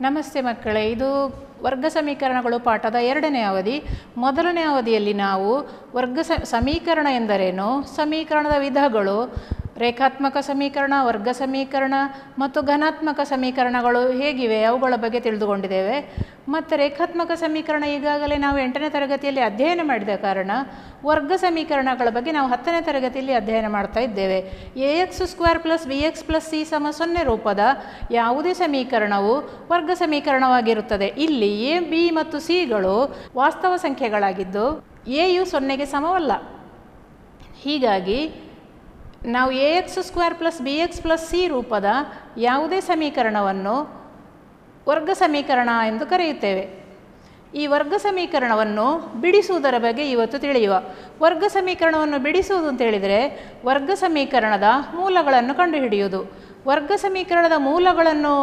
ನಮಸ್ತೆ ಮಕ್ಕಳೇ ಇದು ವರ್ಗ ಸಮೀಕರಣಗಳು ಪಾಠದ ಎರಡನೇ ಅವಧಿ ಮೊದಲನೇ ಅವಧಿಯಲ್ಲಿ ನಾವು ವರ್ಗ ಸ ಸಮೀಕರಣ ಎಂದರೇನು ಸಮೀಕರಣದ ವಿಧಗಳು ರೇಖಾತ್ಮಕ ಸಮೀಕರಣ ವರ್ಗ ಸಮೀಕರಣ ಮತ್ತು ಘನಾತ್ಮಕ ಸಮೀಕರಣಗಳು ಹೇಗಿವೆ ಅವುಗಳ ಬಗ್ಗೆ ತಿಳಿದುಕೊಂಡಿದ್ದೇವೆ ಮತ್ತು ರೇಖಾತ್ಮಕ ಸಮೀಕರಣ ಈಗಾಗಲೇ ನಾವು ಎಂಟನೇ ತರಗತಿಯಲ್ಲಿ ಅಧ್ಯಯನ ಮಾಡಿದ ಕಾರಣ ವರ್ಗ ಸಮೀಕರಣಗಳ ಬಗ್ಗೆ ನಾವು ಹತ್ತನೇ ತರಗತಿಯಲ್ಲಿ ಅಧ್ಯಯನ ಮಾಡ್ತಾ ಇದ್ದೇವೆ a x square plus b x plus c ಸಮ ಸೊನ್ನೆ ರೂಪದ ಯಾವುದೇ ಸಮೀಕರಣವು ವರ್ಗ ಸಮೀಕರಣವಾಗಿರುತ್ತದೆ ಇಲ್ಲಿ ಎ ಬಿ ಮತ್ತು ಸಿಗಳು ವಾಸ್ತವ ಸಂಖ್ಯೆಗಳಾಗಿದ್ದು ಎಯು ಸೊನ್ನೆಗೆ ಸಮವಲ್ಲ ಹೀಗಾಗಿ ನಾವು a x square plus b x plus c ರೂಪದ ಯಾವುದೇ ಸಮೀಕರಣವನ್ನು ವರ್ಗ ಸಮೀಕರಣ ಎಂದು ಕರೆಯುತ್ತೇವೆ ಈ ವರ್ಗ ಸಮೀಕರಣವನ್ನು ಬಿಡಿಸುವುದರ ಬಗ್ಗೆ ಇವತ್ತು ತಿಳಿಯುವ ವರ್ಗ ಸಮೀಕರಣವನ್ನು ಬಿಡಿಸುವುದು ಅಂತ ಹೇಳಿದರೆ ವರ್ಗ ಸಮೀಕರಣದ ಮೂಲಗಳನ್ನು ಕಂಡುಹಿಡಿಯುವುದು ವರ್ಗ ಸಮೀಕರಣದ ಮೂಲಗಳನ್ನು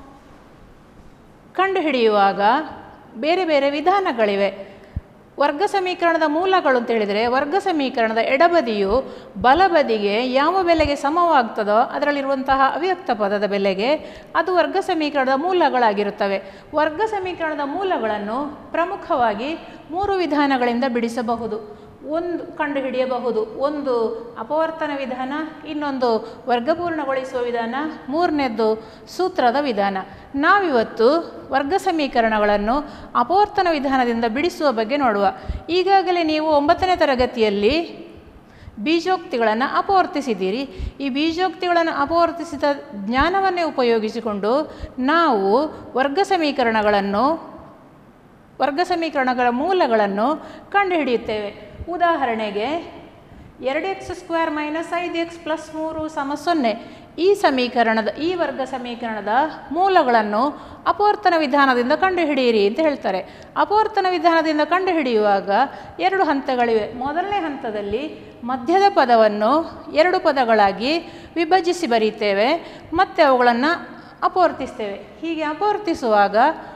ಕಂಡುಹಿಡಿಯುವಾಗ ಬೇರೆ ಬೇರೆ ವಿಧಾನಗಳಿವೆ ವರ್ಗ ಸಮೀಕರಣದ ಮೂಲಗಳು ಅಂತ ಹೇಳಿದರೆ ವರ್ಗ ಸಮೀಕರಣದ ಎಡಬದಿಯು ಬಲಬದಿಗೆ ಯಾವ ಬೆಲೆಗೆ ಸಮವಾಗ್ತದೋ ಅದರಲ್ಲಿರುವಂತಹ ಅವ್ಯಕ್ತ ಪದದ ಬೆಲೆಗೆ ಅದು ವರ್ಗ ಸಮೀಕರಣದ ಮೂಲಗಳಾಗಿರುತ್ತವೆ ವರ್ಗ ಸಮೀಕರಣದ ಮೂಲಗಳನ್ನು ಪ್ರಮುಖವಾಗಿ ಮೂರು ವಿಧಾನಗಳಿಂದ ಬಿಡಿಸಬಹುದು ಒಂದು ಕಂಡುಹಿಡಿಯಬಹುದು ಒಂದು ಅಪವರ್ತನ ವಿಧಾನ ಇನ್ನೊಂದು ವರ್ಗಪೂರ್ಣಗೊಳಿಸುವ ವಿಧಾನ ಮೂರನೇದ್ದು ಸೂತ್ರದ ವಿಧಾನ ನಾವಿವತ್ತು ವರ್ಗ ಸಮೀಕರಣಗಳನ್ನು ಅಪವರ್ತನ ವಿಧಾನದಿಂದ ಬಿಡಿಸುವ ಬಗ್ಗೆ ನೋಡುವ ಈಗಾಗಲೇ ನೀವು ಒಂಬತ್ತನೇ ತರಗತಿಯಲ್ಲಿ ಬೀಜೋಕ್ತಿಗಳನ್ನು ಅಪವರ್ತಿಸಿದ್ದೀರಿ ಈ ಬೀಜೋಕ್ತಿಗಳನ್ನು ಅಪವರ್ತಿಸಿದ ಜ್ಞಾನವನ್ನೇ ಉಪಯೋಗಿಸಿಕೊಂಡು ನಾವು ವರ್ಗ ಸಮೀಕರಣಗಳನ್ನು ವರ್ಗ ಸಮೀಕರಣಗಳ ಮೂಲಗಳನ್ನು ಕಂಡುಹಿಡಿಯುತ್ತೇವೆ ಉದಾಹರಣೆಗೆ ಎರಡು ಎಕ್ಸ್ ಸ್ಕ್ವೇರ್ ಮೈನಸ್ ಐದು ಎಕ್ಸ್ ಪ್ಲಸ್ ಮೂರು ಸಮ ಸೊನ್ನೆ ಈ ಸಮೀಕರಣದ ಈ ವರ್ಗ ಸಮೀಕರಣದ ಮೂಲಗಳನ್ನು ಅಪವರ್ತನ ವಿಧಾನದಿಂದ ಕಂಡುಹಿಡಿಯಿರಿ ಅಂತ ಹೇಳ್ತಾರೆ ಅಪವರ್ತನ ವಿಧಾನದಿಂದ ಕಂಡುಹಿಡಿಯುವಾಗ ಎರಡು ಹಂತಗಳಿವೆ ಮೊದಲನೇ ಹಂತದಲ್ಲಿ ಮಧ್ಯದ ಪದವನ್ನು ಎರಡು ಪದಗಳಾಗಿ ವಿಭಜಿಸಿ ಬರೀತೇವೆ ಮತ್ತು ಅವುಗಳನ್ನು ಅಪವರ್ತಿಸ್ತೇವೆ ಹೀಗೆ ಅಪವರ್ತಿಸುವಾಗ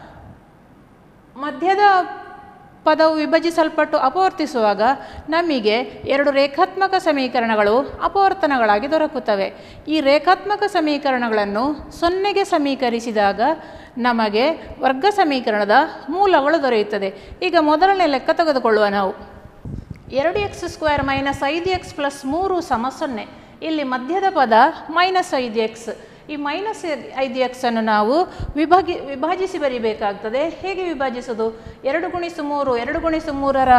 ಮಧ್ಯದ ಪದವು ವಿಭಜಿಸಲ್ಪಟ್ಟು ಅಪವರ್ತಿಸುವಾಗ ನಮಗೆ ಎರಡು ರೇಖಾತ್ಮಕ ಸಮೀಕರಣಗಳು ಅಪವರ್ತನಗಳಾಗಿ ದೊರಕುತ್ತವೆ ಈ ರೇಖಾತ್ಮಕ ಸಮೀಕರಣಗಳನ್ನು ಸೊನ್ನೆಗೆ ಸಮೀಕರಿಸಿದಾಗ ನಮಗೆ ವರ್ಗ ಸಮೀಕರಣದ ಮೂಲಗಳು ದೊರೆಯುತ್ತದೆ ಈಗ ಮೊದಲನೇ ಲೆಕ್ಕ ತೆಗೆದುಕೊಳ್ಳುವ ನಾವು ಎರಡು ಎಕ್ಸ್ ಸ್ಕ್ವೇರ್ ಮೈನಸ್ ಐದು ಎಕ್ಸ್ ಪ್ಲಸ್ ಮೂರು ಸಮ ಸೊನ್ನೆ ಇಲ್ಲಿ ಮಧ್ಯದ ಪದ ಮೈನಸ್ ಐದು ಎಕ್ಸ್ ಈ ಮೈನಸ್ ಐದು ಎಕ್ಸನ್ನು ನಾವು ವಿಭಾಗಿ ವಿಭಾಜಿಸಿ ಬರಿಬೇಕಾಗ್ತದೆ ಹೇಗೆ ವಿಭಜಿಸೋದು ಎರಡು ಗುಣಿಸು ಮೂರು ಎರಡು ಗುಣಿಸು ಮೂರರ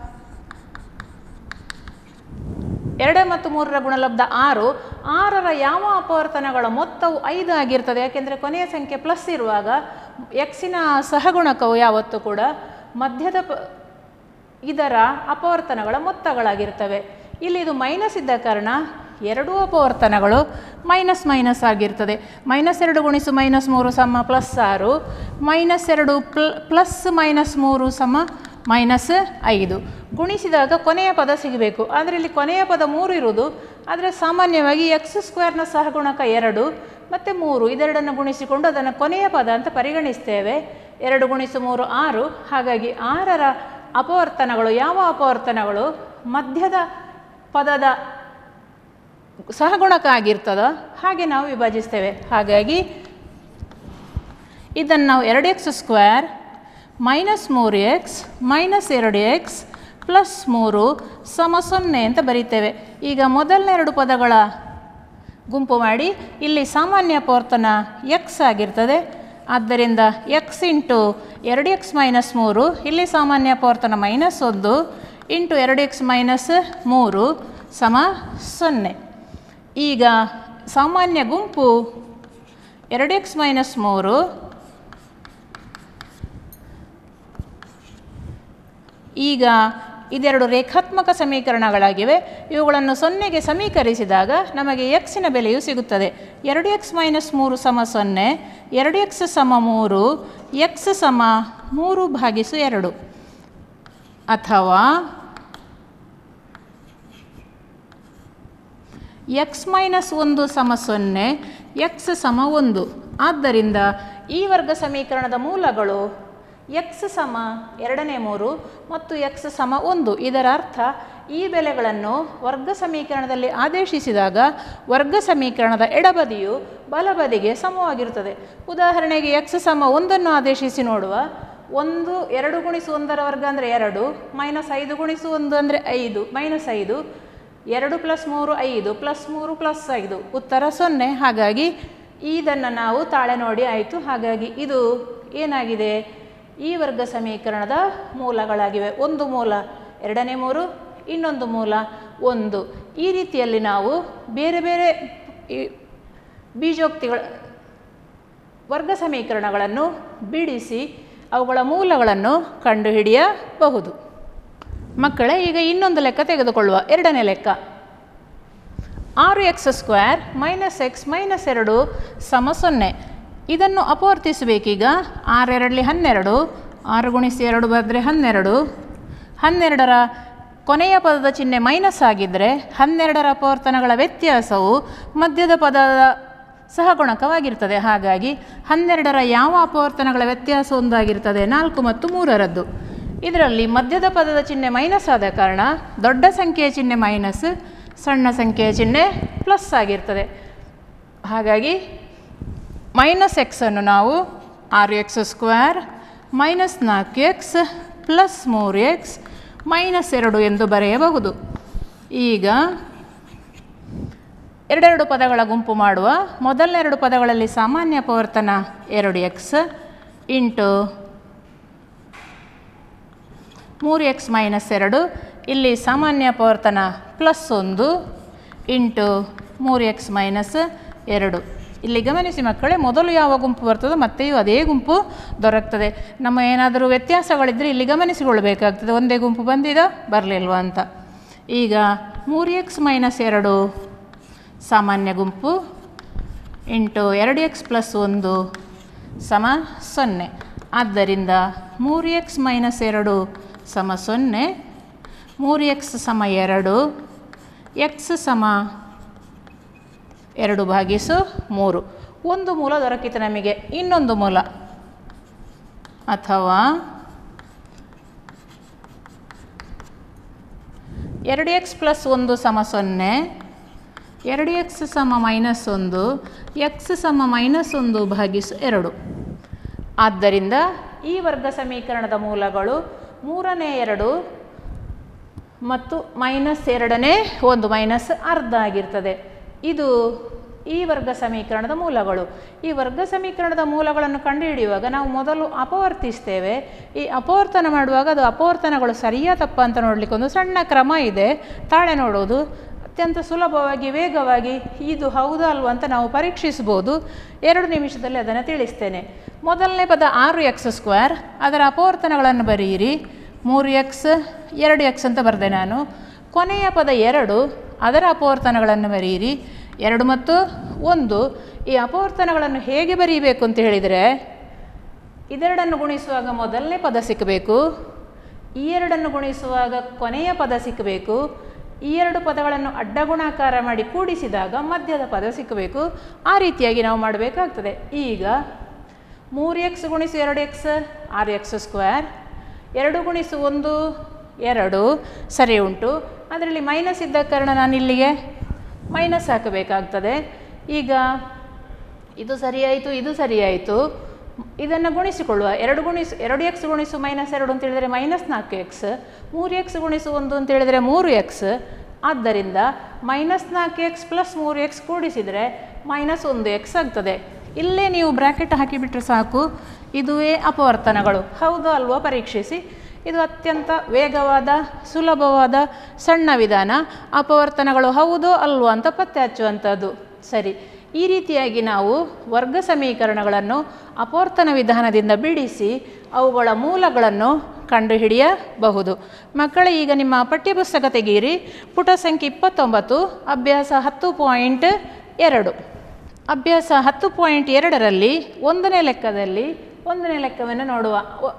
ಎರಡು ಮತ್ತು ಮೂರರ ಗುಣಲಬ್ಧ ಆರು ಆರರ ಯಾವ ಅಪವರ್ತನಗಳ ಮೊತ್ತವು ಐದು ಆಗಿರ್ತದೆ ಯಾಕೆಂದರೆ ಕೊನೆಯ ಸಂಖ್ಯೆ ಪ್ಲಸ್ ಇರುವಾಗ ಎಕ್ಸಿನ ಸಹಗುಣಕವು ಯಾವತ್ತೂ ಕೂಡ ಮಧ್ಯದ ಪ ಇದರ ಅಪವರ್ತನಗಳ ಮೊತ್ತಗಳಾಗಿರ್ತವೆ ಇಲ್ಲಿ ಇದು ಮೈನಸ್ ಇದ್ದ ಕಾರಣ ಎರಡೂ ಅಪವರ್ತನಗಳು ಮೈನಸ್ ಮೈನಸ್ ಆಗಿರ್ತದೆ ಮೈನಸ್ ಎರಡು ಗುಣಿಸು ಮೈನಸ್ ಮೂರು ಸಮ ಪ್ಲಸ್ ಆರು ಮೈನಸ್ ಎರಡು ಪ್ಲ್ ಪ್ಲಸ್ ಮೈನಸ್ ಮೂರು ಸಮ ಮೈನಸ್ ಐದು ಗುಣಿಸಿದಾಗ ಕೊನೆಯ ಪದ ಸಿಗಬೇಕು ಆದರೆ ಇಲ್ಲಿ ಕೊನೆಯ ಪದ ಮೂರು ಇರುವುದು ಆದರೆ ಸಾಮಾನ್ಯವಾಗಿ ಎಕ್ಸ್ ಸ್ಕ್ವೇರ್ನ ಸಹಗುಣಕ ಎರಡು ಮತ್ತು ಮೂರು ಇದೆರಡನ್ನು ಗುಣಿಸಿಕೊಂಡು ಅದನ್ನು ಕೊನೆಯ ಪದ ಅಂತ ಪರಿಗಣಿಸ್ತೇವೆ ಎರಡು ಗುಣಿಸು ಮೂರು ಆರು ಹಾಗಾಗಿ ಆರರ ಅಪವರ್ತನಗಳು ಯಾವ ಅಪವರ್ತನಗಳು ಮಧ್ಯದ ಪದದ ಸಹಗುಣಕ ಆಗಿರ್ತದೋ ಹಾಗೆ ನಾವು ವಿಭಜಿಸ್ತೇವೆ ಹಾಗಾಗಿ ಇದನ್ನು ನಾವು ಎರಡು ಎಕ್ಸ್ ಸ್ಕ್ವೇರ್ ಮೈನಸ್ ಮೂರು ಎಕ್ಸ್ ಮೈನಸ್ ಎರಡು ಎಕ್ಸ್ ಪ್ಲಸ್ ಮೂರು ಸಮ ಸೊನ್ನೆ ಅಂತ ಬರೀತೇವೆ ಈಗ ಮೊದಲನೇ ಎರಡು ಪದಗಳ ಗುಂಪು ಮಾಡಿ ಇಲ್ಲಿ ಸಾಮಾನ್ಯ ಅಪವರ್ತನ ಎಕ್ಸ್ ಆಗಿರ್ತದೆ ಆದ್ದರಿಂದ ಎಕ್ಸ್ ಇಂಟು ಎರಡು ಎಕ್ಸ್ ಮೈನಸ್ ಮೂರು ಇಲ್ಲಿ ಸಾಮಾನ್ಯ ಅಪವರ್ತನ ಮೈನಸ್ ಒಂದು ಇಂಟು ಎರಡು ಎಕ್ಸ್ ಮೈನಸ್ ಮೂರು ಸಮ ಸೊನ್ನೆ ಈಗ ಸಾಮಾನ್ಯ ಗುಂಪು ಎರಡು ಎಕ್ಸ್ ಮೈನಸ್ ಮೂರು ಈಗ ಇದೆರಡು ರೇಖಾತ್ಮಕ ಸಮೀಕರಣಗಳಾಗಿವೆ ಇವುಗಳನ್ನು ಸೊನ್ನೆಗೆ ಸಮೀಕರಿಸಿದಾಗ ನಮಗೆ ಎಕ್ಸಿನ ಬೆಲೆಯು ಸಿಗುತ್ತದೆ ಎರಡು ಎಕ್ಸ್ ಮೈನಸ್ ಮೂರು ಸಮ ಸೊನ್ನೆ ಎರಡು ಎಕ್ಸ್ ಸಮ ಮೂರು ಎಕ್ಸ್ ಸಮ ಮೂರು ಭಾಗಿಸು ಎರಡು ಅಥವಾ ಎಕ್ಸ್ ಮೈನಸ್ ಒಂದು ಸಮ ಸೊನ್ನೆ ಎಕ್ಸ್ ಸಮ ಒಂದು ಆದ್ದರಿಂದ ಈ ವರ್ಗ ಸಮೀಕರಣದ ಮೂಲಗಳು ಎಕ್ಸ್ ಸಮ ಎರಡನೇ ಮೂರು ಮತ್ತು ಎಕ್ಸ್ ಸಮ ಒಂದು ಇದರ ಅರ್ಥ ಈ ಬೆಲೆಗಳನ್ನು ವರ್ಗ ಸಮೀಕರಣದಲ್ಲಿ ಆದೇಶಿಸಿದಾಗ ವರ್ಗ ಸಮೀಕರಣದ ಎಡಬದಿಯು ಬಲಬದಿಗೆ ಸಮವಾಗಿರುತ್ತದೆ ಉದಾಹರಣೆಗೆ ಎಕ್ಸ್ ಸಮ ಒಂದನ್ನು ಆದೇಶಿಸಿ ನೋಡುವ ಒಂದು ಎರಡು ಗುಣಿಸು ಒಂದರ ವರ್ಗ ಅಂದರೆ ಎರಡು ಮೈನಸ್ ಐದು ಗುಣಿಸು ಒಂದು ಅಂದರೆ ಐದು ಮೈನಸ್ ಐದು ಎರಡು ಪ್ಲಸ್ ಮೂರು ಐದು ಪ್ಲಸ್ ಮೂರು ಪ್ಲಸ್ ಐದು ಉತ್ತರ ಸೊನ್ನೆ ಹಾಗಾಗಿ ಇದನ್ನು ನಾವು ತಾಳೆ ನೋಡಿ ಆಯಿತು ಹಾಗಾಗಿ ಇದು ಏನಾಗಿದೆ ಈ ವರ್ಗ ಸಮೀಕರಣದ ಮೂಲಗಳಾಗಿವೆ ಒಂದು ಮೂಲ ಎರಡನೇ ಮೂರು ಇನ್ನೊಂದು ಮೂಲ ಒಂದು ಈ ರೀತಿಯಲ್ಲಿ ನಾವು ಬೇರೆ ಬೇರೆ ಈ ಬೀಜೋಕ್ತಿಗಳ ವರ್ಗ ಸಮೀಕರಣಗಳನ್ನು ಬಿಡಿಸಿ ಅವುಗಳ ಮೂಲಗಳನ್ನು ಕಂಡುಹಿಡಿಯಬಹುದು ಮಕ್ಕಳೇ ಈಗ ಇನ್ನೊಂದು ಲೆಕ್ಕ ತೆಗೆದುಕೊಳ್ಳುವ ಎರಡನೇ ಲೆಕ್ಕ ಆರು x square minus x minus ಎರಡು ಸಮ ಸೊನ್ನೆ ಇದನ್ನು ಅಪವರ್ತಿಸಬೇಕೀಗ ಆರೆರಡಲಿ ಹನ್ನೆರಡು ಆರು ಗುಣಿಸಿ ಎರಡು ಬರೆದ್ರೆ ಹನ್ನೆರಡು ಹನ್ನೆರಡರ ಕೊನೆಯ ಪದದ ಚಿಹ್ನೆ ಮೈನಸ್ ಆಗಿದ್ದರೆ ಹನ್ನೆರಡರ ಅಪವರ್ತನಗಳ ವ್ಯತ್ಯಾಸವು ಮಧ್ಯದ ಪದದ ಸಹಗುಣಕವಾಗಿರ್ತದೆ ಹಾಗಾಗಿ ಹನ್ನೆರಡರ ಯಾವ ಅಪವರ್ತನಗಳ ವ್ಯತ್ಯಾಸ ಒಂದಾಗಿರ್ತದೆ ನಾಲ್ಕು ಮತ್ತು ಮೂರರದ್ದು ಇದರಲ್ಲಿ ಮಧ್ಯದ ಪದದ ಚಿಹ್ನೆ ಮೈನಸ್ ಆದ ಕಾರಣ ದೊಡ್ಡ ಸಂಖ್ಯೆಯ ಚಿಹ್ನೆ ಮೈನಸ್ ಸಣ್ಣ ಸಂಖ್ಯೆಯ ಚಿಹ್ನೆ ಪ್ಲಸ್ ಆಗಿರ್ತದೆ ಹಾಗಾಗಿ ಮೈನಸ್ ಎಕ್ಸನ್ನು ನಾವು ಆರು ಎಕ್ಸ್ ಸ್ಕ್ವೇರ್ ಮೈನಸ್ ನಾಲ್ಕು ಎಕ್ಸ್ ಪ್ಲಸ್ ಮೂರು ಎಕ್ಸ್ ಮೈನಸ್ ಎರಡು ಎಂದು ಬರೆಯಬಹುದು ಈಗ ಎರಡೆರಡು ಪದಗಳ ಗುಂಪು ಮಾಡುವ ಮೊದಲನೇ ಎರಡು ಪದಗಳಲ್ಲಿ ಸಾಮಾನ್ಯ ಅಪವರ್ತನ ಎರಡು ಎಕ್ಸ್ ಇಂಟು ಮೂರು ಎಕ್ಸ್ ಮೈನಸ್ ಎರಡು ಇಲ್ಲಿ ಸಾಮಾನ್ಯ ಅಪವರ್ತನ ಪ್ಲಸ್ ಒಂದು ಇಂಟು ಮೂರು ಎಕ್ಸ್ ಮೈನಸ್ ಎರಡು ಇಲ್ಲಿ ಗಮನಿಸಿ ಮಕ್ಕಳೇ ಮೊದಲು ಯಾವ ಗುಂಪು ಬರ್ತದೋ ಮತ್ತೆಯೂ ಅದೇ ಗುಂಪು ದೊರಕ್ತದೆ ನಮ್ಮ ಏನಾದರೂ ವ್ಯತ್ಯಾಸಗಳಿದ್ದರೆ ಇಲ್ಲಿ ಗಮನಿಸಿಕೊಳ್ಬೇಕಾಗ್ತದೆ ಒಂದೇ ಗುಂಪು ಬಂದಿದೋ ಬರಲಿಲ್ವಾ ಅಂತ ಈಗ ಮೂರು ಎಕ್ಸ್ ಮೈನಸ್ ಎರಡು ಸಾಮಾನ್ಯ ಗುಂಪು ಇಂಟು ಎರಡು ಎಕ್ಸ್ ಪ್ಲಸ್ ಒಂದು ಸಮ ಸೊನ್ನೆ ಆದ್ದರಿಂದ ಮೂರು ಎಕ್ಸ್ ಮೈನಸ್ ಎರಡು ಸಮ ಸೊನ್ನೆ ಮೂರು ಎಕ್ಸ್ ಸಮ ಎರಡು ಎಕ್ಸ್ ಸಮ ಎರಡು ಭಾಗಿಸು ಮೂರು ಒಂದು ಮೂಲ ದೊರಕಿತು ನಮಗೆ ಇನ್ನೊಂದು ಮೂಲ ಅಥವಾ ಎರಡು ಎಕ್ಸ್ ಪ್ಲಸ್ ಒಂದು ಸಮ ಸೊನ್ನೆ ಎರಡು ಎಕ್ಸ್ ಸಮ ಮೈನಸ್ ಒಂದು ಎಕ್ಸ್ ಸಮ ಮೈನಸ್ ಒಂದು ಭಾಗಿಸು ಎರಡು ಆದ್ದರಿಂದ ಈ ವರ್ಗ ಸಮೀಕರಣದ ಮೂಲಗಳು ಮೂರನೇ ಎರಡು ಮತ್ತು ಮೈನಸ್ ಎರಡನೇ ಒಂದು ಮೈನಸ್ ಅರ್ಧ ಆಗಿರ್ತದೆ ಇದು ಈ ವರ್ಗ ಸಮೀಕರಣದ ಮೂಲಗಳು ಈ ವರ್ಗ ಸಮೀಕರಣದ ಮೂಲಗಳನ್ನು ಕಂಡುಹಿಡಿಯುವಾಗ ನಾವು ಮೊದಲು ಅಪವರ್ತಿಸ್ತೇವೆ ಈ ಅಪವರ್ತನ ಮಾಡುವಾಗ ಅದು ಅಪವರ್ತನಗಳು ಸರಿಯಾ ತಪ್ಪ ಅಂತ ನೋಡಲಿಕ್ಕೆ ಒಂದು ಸಣ್ಣ ಕ್ರಮ ಇದೆ ತಾಳೆ ನೋಡೋದು ಅತ್ಯಂತ ಸುಲಭವಾಗಿ ವೇಗವಾಗಿ ಇದು ಹೌದಾ ಅಲ್ವಾ ಅಂತ ನಾವು ಪರೀಕ್ಷಿಸ್ಬೋದು ಎರಡು ನಿಮಿಷದಲ್ಲಿ ಅದನ್ನು ತಿಳಿಸ್ತೇನೆ ಮೊದಲನೇ ಪದ ಆರು ಎಕ್ಸ್ ಸ್ಕ್ವೇರ್ ಅದರ ಅಪವರ್ತನಗಳನ್ನು ಬರೆಯಿರಿ ಮೂರು ಎಕ್ಸ್ ಎರಡು ಎಕ್ಸ್ ಅಂತ ಬರೆದೆ ನಾನು ಕೊನೆಯ ಪದ ಎರಡು ಅದರ ಅಪವರ್ತನಗಳನ್ನು ಬರೆಯಿರಿ ಎರಡು ಮತ್ತು ಒಂದು ಈ ಅಪವರ್ತನಗಳನ್ನು ಹೇಗೆ ಬರೀಬೇಕು ಅಂತ ಹೇಳಿದರೆ ಇದೆರಡನ್ನು ಗುಣಿಸುವಾಗ ಮೊದಲನೇ ಪದ ಸಿಕ್ಕಬೇಕು ಈ ಎರಡನ್ನು ಗುಣಿಸುವಾಗ ಕೊನೆಯ ಪದ ಸಿಕ್ಕಬೇಕು ಈ ಎರಡು ಪದಗಳನ್ನು ಅಡ್ಡಗುಣಾಕಾರ ಮಾಡಿ ಕೂಡಿಸಿದಾಗ ಮಧ್ಯದ ಪದ ಸಿಕ್ಕಬೇಕು ಆ ರೀತಿಯಾಗಿ ನಾವು ಮಾಡಬೇಕಾಗ್ತದೆ ಈಗ ಮೂರು ಎಕ್ಸ್ ಗುಣಿಸು ಎರಡು ಎಕ್ಸ್ ಆರು ಎಕ್ಸ್ ಸ್ಕ್ವೇರ್ ಎರಡು ಗುಣಿಸು ಒಂದು ಎರಡು ಸರಿ ಉಂಟು ಅದರಲ್ಲಿ ಮೈನಸ್ ಇದ್ದ ಕಾರಣ ನಾನು ಇಲ್ಲಿಗೆ ಮೈನಸ್ ಹಾಕಬೇಕಾಗ್ತದೆ ಈಗ ಇದು ಸರಿಯಾಯಿತು ಇದು ಸರಿಯಾಯಿತು ಇದನ್ನು ಗುಣಿಸಿಕೊಳ್ಳುವ ಎರಡು ಗುಣಿಸು ಎರಡು ಎಕ್ಸ್ ಗುಣಿಸು ಮೈನಸ್ ಎರಡು ಅಂತ ಹೇಳಿದರೆ ಮೈನಸ್ ನಾಲ್ಕು ಎಕ್ಸ್ ಮೂರು ಎಕ್ಸ್ ಗುಣಿಸು ಒಂದು ಅಂತ ಹೇಳಿದರೆ ಮೂರು ಎಕ್ಸ್ ಆದ್ದರಿಂದ ಮೈನಸ್ ನಾಲ್ಕು ಎಕ್ಸ್ ಪ್ಲಸ್ ಮೂರು ಎಕ್ಸ್ ಕೂಡಿಸಿದರೆ ಮೈನಸ್ ಒಂದು ಎಕ್ಸ್ ಆಗ್ತದೆ ಇಲ್ಲೇ ನೀವು ಬ್ರ್ಯಾಕೆಟ್ ಹಾಕಿಬಿಟ್ರೆ ಸಾಕು ಇದುವೇ ಅಪವರ್ತನಗಳು ಹೌದು ಅಲ್ವೋ ಪರೀಕ್ಷಿಸಿ ಇದು ಅತ್ಯಂತ ವೇಗವಾದ ಸುಲಭವಾದ ಸಣ್ಣ ವಿಧಾನ ಅಪವರ್ತನಗಳು ಹೌದೋ ಅಲ್ವೋ ಅಂತ ಪತ್ತೆ ಹಚ್ಚುವಂಥದ್ದು ಸರಿ ಈ ರೀತಿಯಾಗಿ ನಾವು ವರ್ಗ ಸಮೀಕರಣಗಳನ್ನು ಅಪವರ್ತನ ವಿಧಾನದಿಂದ ಬಿಡಿಸಿ ಅವುಗಳ ಮೂಲಗಳನ್ನು ಕಂಡುಹಿಡಿಯಬಹುದು ಮಕ್ಕಳೇ ಈಗ ನಿಮ್ಮ ಪಠ್ಯಪುಸ್ತಕ ತೆಗೀರಿ ಪುಟ ಸಂಖ್ಯೆ ಇಪ್ಪತ್ತೊಂಬತ್ತು ಅಭ್ಯಾಸ ಹತ್ತು ಪಾಯಿಂಟ್ ಎರಡು ಅಭ್ಯಾಸ ಹತ್ತು ಪಾಯಿಂಟ್ ಎರಡರಲ್ಲಿ ಒಂದನೇ ಲೆಕ್ಕದಲ್ಲಿ ಒಂದನೇ ಲೆಕ್ಕವನ್ನು ನೋಡುವ ಒ-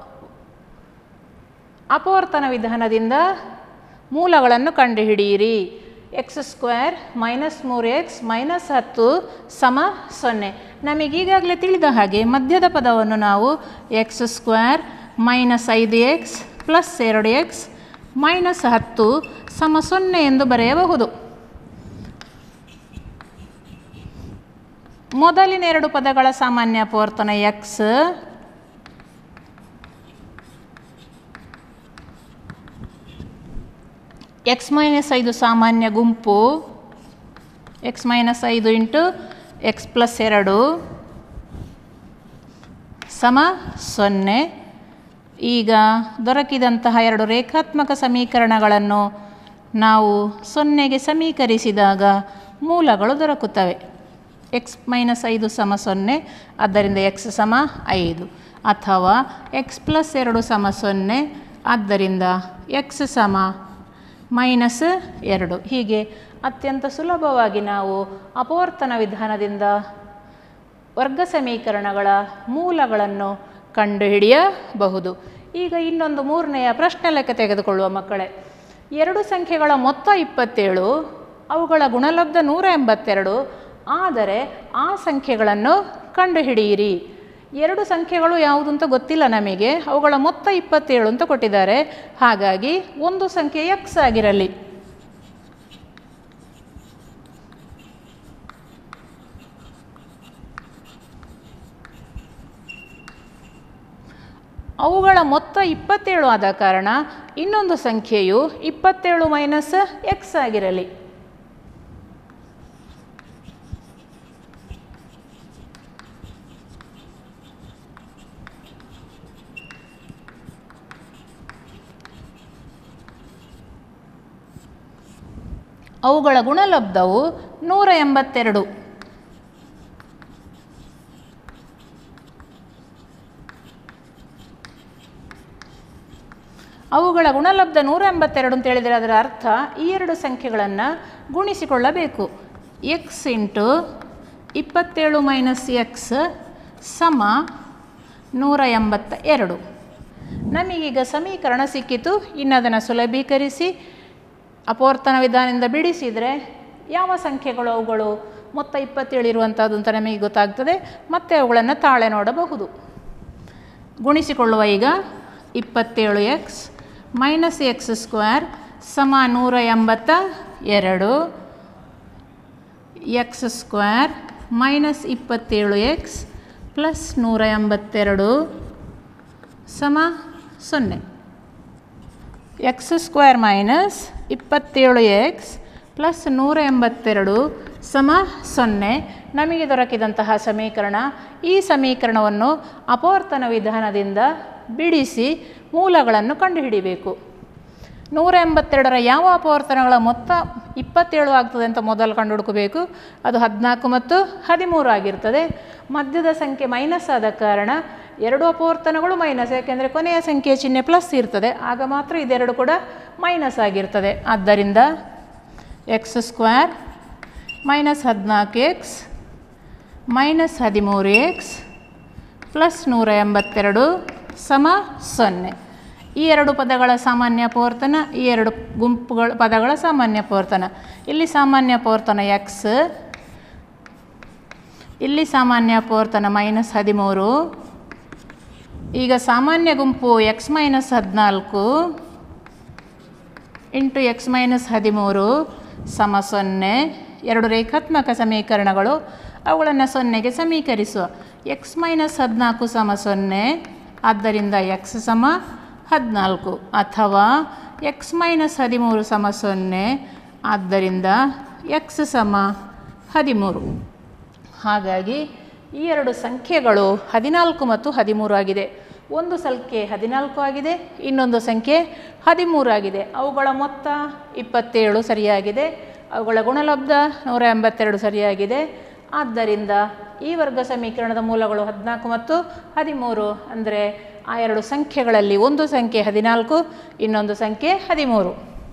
ಅಪವರ್ತನ ವಿಧಾನದಿಂದ ಮೂಲಗಳನ್ನು ಕಂಡುಹಿಡಿಯಿರಿ ಎಕ್ಸ್ ಸ್ಕ್ವೇರ್ ಮೈನಸ್ ಮೂರು ಎಕ್ಸ್ ಮೈನಸ್ ಹತ್ತು ಸಮ ಸೊನ್ನೆ ನಮಗೀಗಾಗಲೇ ತಿಳಿದ ಹಾಗೆ ಮಧ್ಯದ ಪದವನ್ನು ನಾವು ಎಕ್ಸ್ ಸ್ಕ್ವೇರ್ ಮೈನಸ್ ಐದು ಎಕ್ಸ್ ಪ್ಲಸ್ ಎರಡು ಎಕ್ಸ್ ಮೈನಸ್ ಹತ್ತು ಸಮ ಸೊನ್ನೆ ಎಂದು ಬರೆಯಬಹುದು ಮೊದಲಿನ ಎರಡು ಪದಗಳ ಸಾಮಾನ್ಯ ಅಪವರ್ತನ ಎಕ್ಸ್ ಎಕ್ಸ್ ಮೈನಸ್ ಐದು ಸಾಮಾನ್ಯ ಗುಂಪು ಎಕ್ಸ್ ಮೈನಸ್ ಐದು ಇಂಟು ಎಕ್ಸ್ ಪ್ಲಸ್ ಎರಡು ಸಮ ಸೊನ್ನೆ ಈಗ ದೊರಕಿದಂತಹ ಎರಡು ರೇಖಾತ್ಮಕ ಸಮೀಕರಣಗಳನ್ನು ನಾವು ಸೊನ್ನೆಗೆ ಸಮೀಕರಿಸಿದಾಗ ಮೂಲಗಳು ದೊರಕುತ್ತವೆ ಎಕ್ಸ್ ಮೈನಸ್ ಐದು ಸಮ ಸೊನ್ನೆ ಆದ್ದರಿಂದ ಎಕ್ಸ್ ಸಮ ಐದು ಅಥವಾ ಎಕ್ಸ್ ಪ್ಲಸ್ ಎರಡು ಸಮ ಸೊನ್ನೆ ಆದ್ದರಿಂದ ಎಕ್ಸ್ ಸಮ ಮೈನಸ್ ಎರಡು ಹೀಗೆ ಅತ್ಯಂತ ಸುಲಭವಾಗಿ ನಾವು ಅಪವರ್ತನ ವಿಧಾನದಿಂದ ವರ್ಗ ಸಮೀಕರಣಗಳ ಮೂಲಗಳನ್ನು ಕಂಡುಹಿಡಿಯಬಹುದು ಈಗ ಇನ್ನೊಂದು ಮೂರನೆಯ ಪ್ರಶ್ನೆ ಲೆಕ್ಕ ತೆಗೆದುಕೊಳ್ಳುವ ಮಕ್ಕಳೇ ಎರಡು ಸಂಖ್ಯೆಗಳ ಮೊತ್ತ ಇಪ್ಪತ್ತೇಳು ಅವುಗಳ ಗುಣಲಬ್ಧ ನೂರ ಎಂಬತ್ತೆರಡು ಆದರೆ ಆ ಸಂಖ್ಯೆಗಳನ್ನು ಕಂಡುಹಿಡಿಯಿರಿ ಎರಡು ಸಂಖ್ಯೆಗಳು ಯಾವುದು ಅಂತ ಗೊತ್ತಿಲ್ಲ ನಮಗೆ ಅವುಗಳ ಮೊತ್ತ ಇಪ್ಪತ್ತೇಳು ಅಂತ ಕೊಟ್ಟಿದ್ದಾರೆ ಹಾಗಾಗಿ ಒಂದು ಸಂಖ್ಯೆ ಎಕ್ಸ್ ಆಗಿರಲಿ ಅವುಗಳ ಮೊತ್ತ ಇಪ್ಪತ್ತೇಳು ಆದ ಕಾರಣ ಇನ್ನೊಂದು ಸಂಖ್ಯೆಯು ಇಪ್ಪತ್ತೇಳು ಮೈನಸ್ ಎಕ್ಸ್ ಆಗಿರಲಿ ಅವುಗಳ ಗುಣಲಬ್ಧವು ನೂರ ಎಂಬತ್ತೆರಡು ಅವುಗಳ ಗುಣಲಬ್ಧ ನೂರ ಎಂಬತ್ತೆರಡು ಅಂತ ಹೇಳಿದರೆ ಅದರ ಅರ್ಥ ಈ ಎರಡು ಸಂಖ್ಯೆಗಳನ್ನು ಗುಣಿಸಿಕೊಳ್ಳಬೇಕು ಎಕ್ಸ್ ಇಂಟು ಇಪ್ಪತ್ತೇಳು ಮೈನಸ್ ಎಕ್ಸ್ ಸಮ ನೂರ ಎಂಬತ್ತ ಎರಡು ನಮಗೀಗ ಸಮೀಕರಣ ಸಿಕ್ಕಿತು ಇನ್ನು ಅದನ್ನು ಸುಲಭೀಕರಿಸಿ ಅಪವರ್ತನ ವಿಧಾನದಿಂದ ಬಿಡಿಸಿದರೆ ಯಾವ ಸಂಖ್ಯೆಗಳು ಅವುಗಳು ಮೊತ್ತ ಇಪ್ಪತ್ತೇಳು ಇರುವಂಥದ್ದು ಅಂತ ನಮಗೆ ಗೊತ್ತಾಗ್ತದೆ ಮತ್ತು ಅವುಗಳನ್ನು ತಾಳೆ ನೋಡಬಹುದು ಗುಣಿಸಿಕೊಳ್ಳುವ ಈಗ ಇಪ್ಪತ್ತೇಳು ಎಕ್ಸ್ ಮೈನಸ್ ಎಕ್ಸ್ ಸ್ಕ್ವೇರ್ ಸಮ ನೂರ ಎಂಬತ್ತ ಎರಡು ಎಕ್ಸ್ ಸ್ಕ್ವೇರ್ ಮೈನಸ್ ಇಪ್ಪತ್ತೇಳು ಎಕ್ಸ್ ಪ್ಲಸ್ ನೂರ ಎಂಬತ್ತೆರಡು ಸಮ ಸೊನ್ನೆ ಎಕ್ಸ್ ಸ್ಕ್ವೇರ್ ಮೈನಸ್ ಇಪ್ಪತ್ತೇಳು ಎಕ್ಸ್ ಪ್ಲಸ್ ನೂರ ಎಂಬತ್ತೆರಡು ಸಮ ಸೊನ್ನೆ ನಮಗೆ ದೊರಕಿದಂತಹ ಸಮೀಕರಣ ಈ ಸಮೀಕರಣವನ್ನು ಅಪವರ್ತನ ವಿಧಾನದಿಂದ ಬಿಡಿಸಿ ಮೂಲಗಳನ್ನು ಕಂಡುಹಿಡಿಬೇಕು ನೂರ ಎಂಬತ್ತೆರಡರ ಯಾವ ಅಪವರ್ತನಗಳ ಮೊತ್ತ ಇಪ್ಪತ್ತೇಳು ಆಗ್ತದೆ ಅಂತ ಮೊದಲು ಕಂಡುಹುಡುಕಬೇಕು ಅದು ಹದಿನಾಲ್ಕು ಮತ್ತು ಹದಿಮೂರು ಆಗಿರ್ತದೆ ಮಧ್ಯದ ಸಂಖ್ಯೆ ಮೈನಸ್ ಆದ ಕಾರಣ ಎರಡು ಅಪವರ್ತನಗಳು ಮೈನಸ್ ಯಾಕೆಂದರೆ ಕೊನೆಯ ಸಂಖ್ಯೆಯ ಚಿಹ್ನೆ ಪ್ಲಸ್ ಇರ್ತದೆ ಆಗ ಮಾತ್ರ ಇದೆರಡು ಕೂಡ ಮೈನಸ್ ಆಗಿರ್ತದೆ ಆದ್ದರಿಂದ ಎಕ್ಸ್ ಸ್ಕ್ವೇರ್ ಮೈನಸ್ ಹದಿನಾಲ್ಕು ಎಕ್ಸ್ ಮೈನಸ್ ಹದಿಮೂರು ಎಕ್ಸ್ ಪ್ಲಸ್ ನೂರ ಎಂಬತ್ತೆರಡು ಸಮ ಸೊನ್ನೆ ಈ ಎರಡು ಪದಗಳ ಸಾಮಾನ್ಯ ಅಪವರ್ತನ ಈ ಎರಡು ಗುಂಪುಗಳ ಪದಗಳ ಸಾಮಾನ್ಯ ಅಪವರ್ತನ ಇಲ್ಲಿ ಸಾಮಾನ್ಯ ಅಪವರ್ತನ ಎಕ್ಸ್ ಇಲ್ಲಿ ಸಾಮಾನ್ಯ ಅಪವರ್ತನ ಮೈನಸ್ ಹದಿಮೂರು ಈಗ ಸಾಮಾನ್ಯ ಗುಂಪು ಎಕ್ಸ್ ಮೈನಸ್ ಹದಿನಾಲ್ಕು ಇಂಟು ಎಕ್ಸ್ ಮೈನಸ್ ಹದಿಮೂರು ಸಮ ಸೊನ್ನೆ ಎರಡು ರೇಖಾತ್ಮಕ ಸಮೀಕರಣಗಳು ಅವುಗಳನ್ನು ಸೊನ್ನೆಗೆ ಸಮೀಕರಿಸುವ ಎಕ್ಸ್ ಮೈನಸ್ ಹದಿನಾಲ್ಕು ಸಮ ಸೊನ್ನೆ ಆದ್ದರಿಂದ ಎಕ್ಸ್ ಸಮ ಹದಿನಾಲ್ಕು ಅಥವಾ ಎಕ್ಸ್ ಮೈನಸ್ ಹದಿಮೂರು ಸಮ ಸೊನ್ನೆ ಆದ್ದರಿಂದ ಎಕ್ಸ್ ಸಮ ಹದಿಮೂರು ಹಾಗಾಗಿ ಈ ಎರಡು ಸಂಖ್ಯೆಗಳು ಹದಿನಾಲ್ಕು ಮತ್ತು ಹದಿಮೂರು ಆಗಿದೆ ಒಂದು ಸಂಖ್ಯೆ ಹದಿನಾಲ್ಕು ಆಗಿದೆ ಇನ್ನೊಂದು ಸಂಖ್ಯೆ ಹದಿಮೂರು ಆಗಿದೆ ಅವುಗಳ ಮೊತ್ತ ಇಪ್ಪತ್ತೇಳು ಸರಿಯಾಗಿದೆ ಅವುಗಳ ಗುಣಲಬ್ಧ ನೂರ ಎಂಬತ್ತೆರಡು ಸರಿಯಾಗಿದೆ ಆದ್ದರಿಂದ ಈ ವರ್ಗ ಸಮೀಕರಣದ ಮೂಲಗಳು ಹದಿನಾಲ್ಕು ಮತ್ತು ಹದಿಮೂರು ಅಂದರೆ ಆ ಎರಡು ಸಂಖ್ಯೆಗಳಲ್ಲಿ ಒಂದು ಸಂಖ್ಯೆ ಹದಿನಾಲ್ಕು ಇನ್ನೊಂದು ಸಂಖ್ಯೆ ಹದಿಮೂರು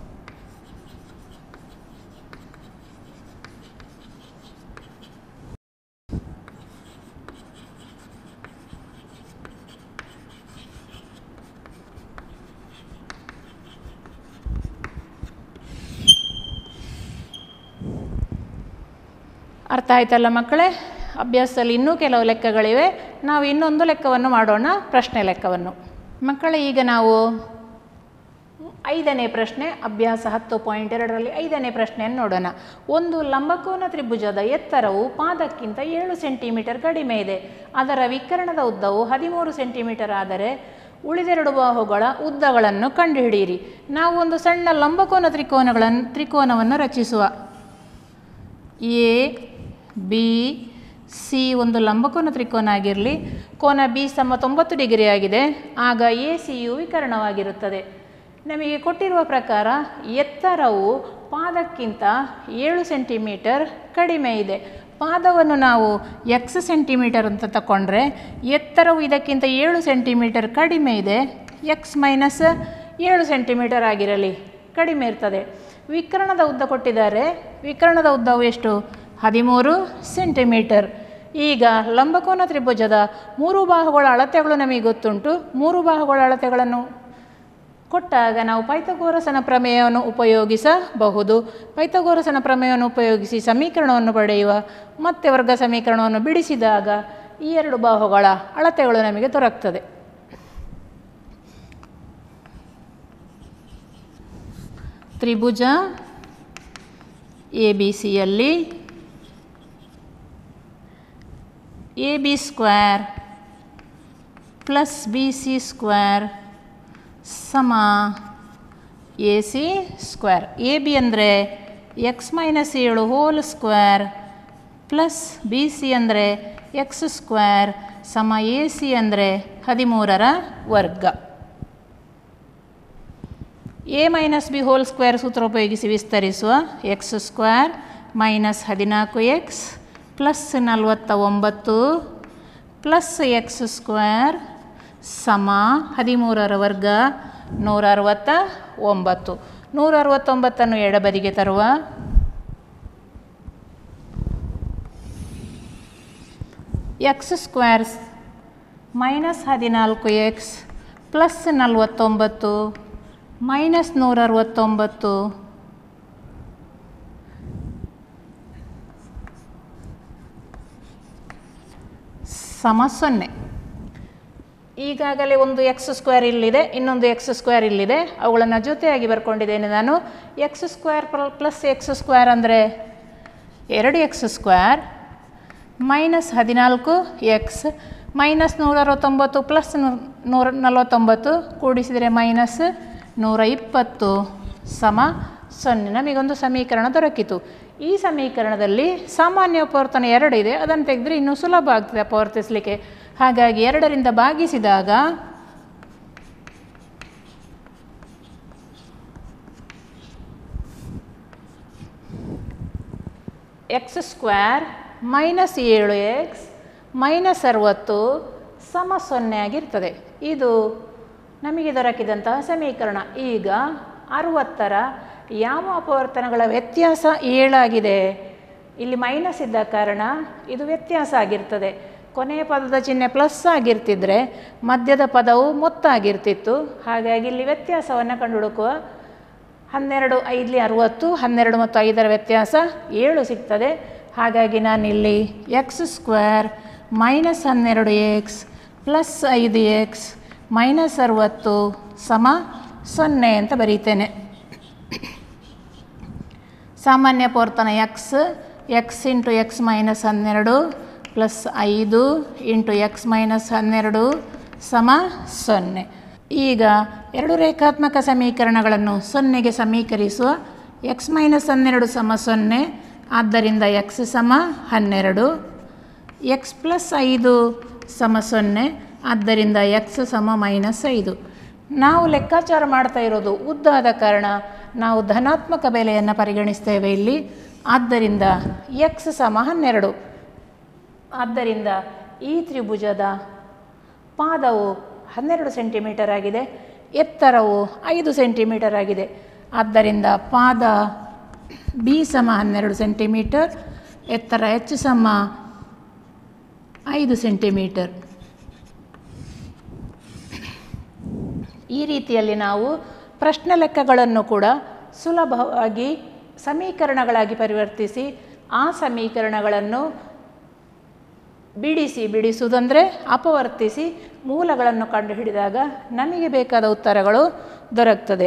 ಅರ್ಥ ಆಯ್ತಲ್ಲ ಮಕ್ಕಳೇ ಅಭ್ಯಾಸದಲ್ಲಿ ಇನ್ನೂ ಕೆಲವು ಲೆಕ್ಕಗಳಿವೆ ನಾವು ಇನ್ನೊಂದು ಲೆಕ್ಕವನ್ನು ಮಾಡೋಣ ಪ್ರಶ್ನೆ ಲೆಕ್ಕವನ್ನು ಮಕ್ಕಳೇ ಈಗ ನಾವು ಐದನೇ ಪ್ರಶ್ನೆ ಅಭ್ಯಾಸ ಹತ್ತು ಪಾಯಿಂಟ್ ಎರಡರಲ್ಲಿ ಐದನೇ ಪ್ರಶ್ನೆಯನ್ನು ನೋಡೋಣ ಒಂದು ಲಂಬಕೋನ ತ್ರಿಭುಜದ ಎತ್ತರವು ಪಾದಕ್ಕಿಂತ ಏಳು ಸೆಂಟಿಮೀಟರ್ ಕಡಿಮೆ ಇದೆ ಅದರ ವಿಕರಣದ ಉದ್ದವು ಹದಿಮೂರು ಸೆಂಟಿಮೀಟರ್ ಆದರೆ ಉಳಿದೆರಡು ಬಾಹುಗಳ ಉದ್ದಗಳನ್ನು ಕಂಡುಹಿಡಿಯಿರಿ ನಾವು ಒಂದು ಸಣ್ಣ ಲಂಬಕೋನ ತ್ರಿಕೋನಗಳನ್ನು ತ್ರಿಕೋನವನ್ನು ರಚಿಸುವ ಎ ಬಿ ಸಿ ಒಂದು ಲಂಬಕೋನ ತ್ರಿಕೋನ ಆಗಿರಲಿ ಕೋನ ಬಿ ಸಮ ತೊಂಬತ್ತು ಡಿಗ್ರಿ ಆಗಿದೆ ಆಗ ಎ ಸಿಯು ವಿಕರಣವಾಗಿರುತ್ತದೆ ನಮಗೆ ಕೊಟ್ಟಿರುವ ಪ್ರಕಾರ ಎತ್ತರವು ಪಾದಕ್ಕಿಂತ ಏಳು ಸೆಂಟಿಮೀಟರ್ ಕಡಿಮೆ ಇದೆ ಪಾದವನ್ನು ನಾವು ಎಕ್ಸ್ ಸೆಂಟಿಮೀಟರ್ ಅಂತ ತಗೊಂಡ್ರೆ ಎತ್ತರವು ಇದಕ್ಕಿಂತ ಏಳು ಸೆಂಟಿಮೀಟರ್ ಕಡಿಮೆ ಇದೆ ಎಕ್ಸ್ ಮೈನಸ್ ಏಳು ಸೆಂಟಿಮೀಟರ್ ಆಗಿರಲಿ ಕಡಿಮೆ ಇರ್ತದೆ ವಿಕರಣದ ಉದ್ದ ಕೊಟ್ಟಿದ್ದಾರೆ ವಿಕರಣದ ಉದ್ದವು ಎಷ್ಟು ಹದಿಮೂರು ಸೆಂಟಿಮೀಟರ್ ಈಗ ಲಂಬಕೋನ ತ್ರಿಭುಜದ ಮೂರು ಬಾಹುಗಳ ಅಳತೆಗಳು ನಮಗೆ ಗೊತ್ತುಂಟು ಮೂರು ಬಾಹುಗಳ ಅಳತೆಗಳನ್ನು ಕೊಟ್ಟಾಗ ನಾವು ಪೈಥಗೋರಸನ ಪ್ರಮೇಯವನ್ನು ಉಪಯೋಗಿಸಬಹುದು ಪೈಥಗೋರಸನ ಪ್ರಮೇಯವನ್ನು ಉಪಯೋಗಿಸಿ ಸಮೀಕರಣವನ್ನು ಪಡೆಯುವ ಮತ್ತೆ ವರ್ಗ ಸಮೀಕರಣವನ್ನು ಬಿಡಿಸಿದಾಗ ಈ ಎರಡು ಬಾಹುಗಳ ಅಳತೆಗಳು ನಮಗೆ ದೊರಕ್ತದೆ ತ್ರಿಭುಜ ಎ ಬಿ ಸಿಯಲ್ಲಿ A B square plus B C square ಸಮ A C square A B ಅಂದರೆ ಎಕ್ಸ್ ಮೈನಸ್ ಏಳು whole square plus B C ಅಂದರೆ ಎಕ್ಸ್ ಸ್ಕ್ವೇರ್ ಸಮ ಎ ಸಿ ಅಂದರೆ ಹದಿಮೂರರ ವರ್ಗ a minus b whole square ಸೂತ್ರ ಉಪಯೋಗಿಸಿ ವಿಸ್ತರಿಸುವ ಎಕ್ಸ್ ಸ್ಕ್ವೇರ್ ಮೈನಸ್ ಹದಿನಾಲ್ಕು ಎಕ್ಸ್ ಪ್ಲಸ್ ನಲವತ್ತ ಒಂಬತ್ತು ಪ್ಲಸ್ ಎಕ್ಸ್ ಸ್ಕ್ವೇರ್ ಸಮ ಹದಿಮೂರರ ವರ್ಗ ನೂರ ಅರವತ್ತ ಒಂಬತ್ತು ನೂರ ಅರವತ್ತೊಂಬತ್ತನ್ನು ಎಡಬದಿಗೆ ತರುವ ಎಕ್ಸ್ ಸ್ಕ್ವೇರ್ಸ್ ಮೈನಸ್ ಹದಿನಾಲ್ಕು ಎಕ್ಸ್ ಪ್ಲಸ್ ನಲವತ್ತೊಂಬತ್ತು ಮೈನಸ್ ನೂರ ಅರವತ್ತೊಂಬತ್ತು ಸಮ ಸೊನ್ನೆ ಈಗಾಗಲೇ ಒಂದು ಎಕ್ಸ್ ಸ್ಕ್ವೇರ್ ಇಲ್ಲಿದೆ ಇನ್ನೊಂದು ಎಕ್ಸ್ ಸ್ಕ್ವೇರ್ ಇಲ್ಲಿದೆ ಅವುಗಳನ್ನು ಜೊತೆಯಾಗಿ ಬರ್ಕೊಂಡಿದ್ದೇನೆ ನಾನು x square plus x square ಅಂದರೆ ಎರಡು ಎಕ್ಸ್ ಸ್ಕ್ವೇರ್ ಮೈನಸ್ ಹದಿನಾಲ್ಕು ಎಕ್ಸ್ ಮೈನಸ್ ನೂರ ಅರವತ್ತೊಂಬತ್ತು ಪ್ಲಸ್ ನೂರ ನಲವತ್ತೊಂಬತ್ತು ಕೂಡಿಸಿದರೆ ಮೈನಸ್ ನೂರ ಇಪ್ಪತ್ತು ಸಮ ಸೊನ್ನೆ ನಮಗೊಂದು ಸಮೀಕರಣ ದೊರಕಿತು ಈ ಸಮೀಕರಣದಲ್ಲಿ ಸಾಮಾನ್ಯ ಅಪವರ್ತನ ಎರಡು ಇದೆ ಅದನ್ನು ತೆಗೆದ್ರೆ ಇನ್ನೂ ಸುಲಭ ಆಗ್ತದೆ ಅಪವರ್ತಿಸಲಿಕ್ಕೆ ಹಾಗಾಗಿ ಎರಡರಿಂದ ಭಾಗಿಸಿದಾಗ ಎಕ್ಸ್ ಸ್ಕ್ವೇರ್ ಮೈನಸ್ ಏಳು ಎಕ್ಸ್ ಮೈನಸ್ ಅರವತ್ತು ಸಮ ಸೊನ್ನೆ ಆಗಿರ್ತದೆ ಇದು ನಮಗೆ ದೊರಕಿದಂತಹ ಸಮೀಕರಣ ಈಗ ಅರುವತ್ತರ ಯಾವ ಅಪವರ್ತನಗಳ ವ್ಯತ್ಯಾಸ ಏಳಾಗಿದೆ ಇಲ್ಲಿ ಮೈನಸ್ ಇದ್ದ ಕಾರಣ ಇದು ವ್ಯತ್ಯಾಸ ಆಗಿರ್ತದೆ ಕೊನೆಯ ಪದದ ಚಿಹ್ನೆ ಪ್ಲಸ್ ಆಗಿರ್ತಿದ್ರೆ ಮಧ್ಯದ ಪದವು ಮೊತ್ತ ಆಗಿರ್ತಿತ್ತು ಹಾಗಾಗಿ ಇಲ್ಲಿ ವ್ಯತ್ಯಾಸವನ್ನು ಕಂಡುಹುಡುಕುವ ಹನ್ನೆರಡು ಐದಲಿ ಅರುವತ್ತು ಹನ್ನೆರಡು ಮತ್ತು ಐದರ ವ್ಯತ್ಯಾಸ ಏಳು ಸಿಗ್ತದೆ ಹಾಗಾಗಿ ನಾನಿಲ್ಲಿ ಎಕ್ಸ್ ಸ್ಕ್ವೇರ್ ಮೈನಸ್ ಹನ್ನೆರಡು ಎಕ್ಸ್ ಪ್ಲಸ್ ಐದು ಎಕ್ಸ್ ಮೈನಸ್ ಅರುವತ್ತು ಸಮ ಸೊನ್ನೆ ಅಂತ ಬರೀತೇನೆ ಸಾಮಾನ್ಯ ಪೋರ್ತನ x x into x minus ಹನ್ನೆರಡು ಪ್ಲಸ್ ಐದು ಇಂಟು ಎಕ್ಸ್ ಮೈನಸ್ ಹನ್ನೆರಡು ಸಮ ಸೊನ್ನೆ ಈಗ ಎರಡು ರೇಖಾತ್ಮಕ ಸಮೀಕರಣಗಳನ್ನು ಸೊನ್ನೆಗೆ ಸಮೀಕರಿಸುವ ಎಕ್ಸ್ ಮೈನಸ್ ಹನ್ನೆರಡು ಸಮ ಸೊನ್ನೆ ಆದ್ದರಿಂದ ಎಕ್ಸ್ ಸಮ ಹನ್ನೆರಡು ಎಕ್ಸ್ ಪ್ಲಸ್ ಐದು ಸಮ ಸೊನ್ನೆ ಆದ್ದರಿಂದ ಎಕ್ಸ್ ಸಮ ಮೈನಸ್ ಐದು ನಾವು ಲೆಕ್ಕಾಚಾರ ಮಾಡ್ತಾ ಇರೋದು ಉದ್ದ ಆದ ಕಾರಣ ನಾವು ಧನಾತ್ಮಕ ಬೆಲೆಯನ್ನು ಪರಿಗಣಿಸ್ತೇವೆ ಇಲ್ಲಿ ಆದ್ದರಿಂದ ಎಕ್ಸ್ ಸಮ ಹನ್ನೆರಡು ಆದ್ದರಿಂದ ಈ ತ್ರಿಭುಜದ ಪಾದವು ಹನ್ನೆರಡು ಸೆಂಟಿಮೀಟರ್ ಆಗಿದೆ ಎತ್ತರವು ಐದು ಸೆಂಟಿಮೀಟರ್ ಆಗಿದೆ ಆದ್ದರಿಂದ ಪಾದ ಬಿ ಸಮ ಹನ್ನೆರಡು ಸೆಂಟಿಮೀಟರ್ ಎತ್ತರ ಎಚ್ ಸಮ ಐದು ಸೆಂಟಿಮೀಟರ್ ಈ ರೀತಿಯಲ್ಲಿ ನಾವು ಪ್ರಶ್ನೆ ಲೆಕ್ಕಗಳನ್ನು ಕೂಡ ಸುಲಭವಾಗಿ ಸಮೀಕರಣಗಳಾಗಿ ಪರಿವರ್ತಿಸಿ ಆ ಸಮೀಕರಣಗಳನ್ನು ಬಿಡಿಸಿ ಬಿಡಿಸುವುದಂದರೆ ಅಪವರ್ತಿಸಿ ಮೂಲಗಳನ್ನು ಕಂಡುಹಿಡಿದಾಗ ನಮಗೆ ಬೇಕಾದ ಉತ್ತರಗಳು ದೊರಕ್ತದೆ